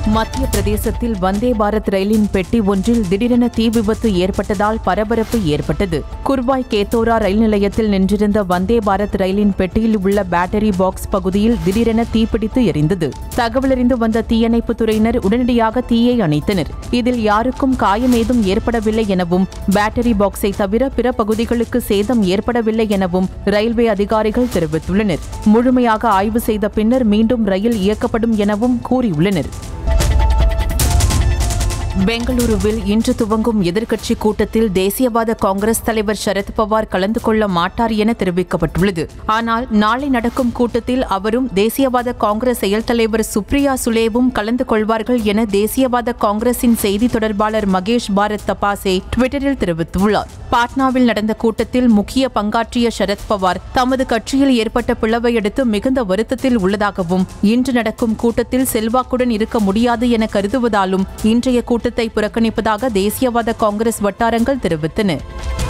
மத்திய பிரதேசத்தில் வந்தே பாரத் ரயிலின் பெட்டி ஒன்றில் திடீரென தீ விபத்து ஏற்பட்டதால் பரபரப்பு ஏற்பட்டது குர்பாய் கேத்தோரா ரயில் நிலையத்தில் நின்றிருந்த வந்தே பாரத் ரயிலின் பெட்டியில் உள்ள பேட்டரி பாக்ஸ் பகுதியில் திடீரென தீப்பிடித்து எரிந்தது தகவலறிந்து வந்த தீயணைப்புத் துறையினர் உடனடியாக தீயை அணைத்தனர் இதில் யாருக்கும் காயம் ஏதும் ஏற்படவில்லை எனவும் பேட்டரி பாக்ஸை தவிர பிற பகுதிகளுக்கு சேதம் ஏற்படவில்லை எனவும் ரயில்வே அதிகாரிகள் தெரிவித்துள்ளனர் முழுமையாக ஆய்வு செய்த பின்னர் மீண்டும் ரயில் இயக்கப்படும் எனவும் கூறியுள்ளனர் பெங்களூருவில் இன்று துவங்கும் எதிர்க்கட்சி கூட்டத்தில் தேசியவாத காங்கிரஸ் தலைவர் சரத் பவார் கலந்து கொள்ள மாட்டார் என தெரிவிக்கப்பட்டுள்ளது ஆனால் நாளை நடக்கும் கூட்டத்தில் அவரும் தேசியவாத காங்கிரஸ் செயல் தலைவர் சுப்ரியா சுலேவும் கலந்து கொள்வார்கள் என தேசியவாத காங்கிரசின் செய்தி தொடர்பாளர் மகேஷ் பாரத் தபாசே டுவிட்டரில் தெரிவித்துள்ளார் பாட்னாவில் நடந்த கூட்டத்தில் முக்கிய பங்காற்றிய சரத் பவார் தமது கட்சியில் ஏற்பட்ட பிளவை அடுத்து மிகுந்த வருத்தத்தில் உள்ளதாகவும் இன்று நடக்கும் கூட்டத்தில் செல்வாக்குடன் இருக்க முடியாது என கருதுவதாலும் இன்றைய கூட்டத்தை புறக்கணிப்பதாக தேசியவாத காங்கிரஸ் வட்டாரங்கள் தெரிவித்தன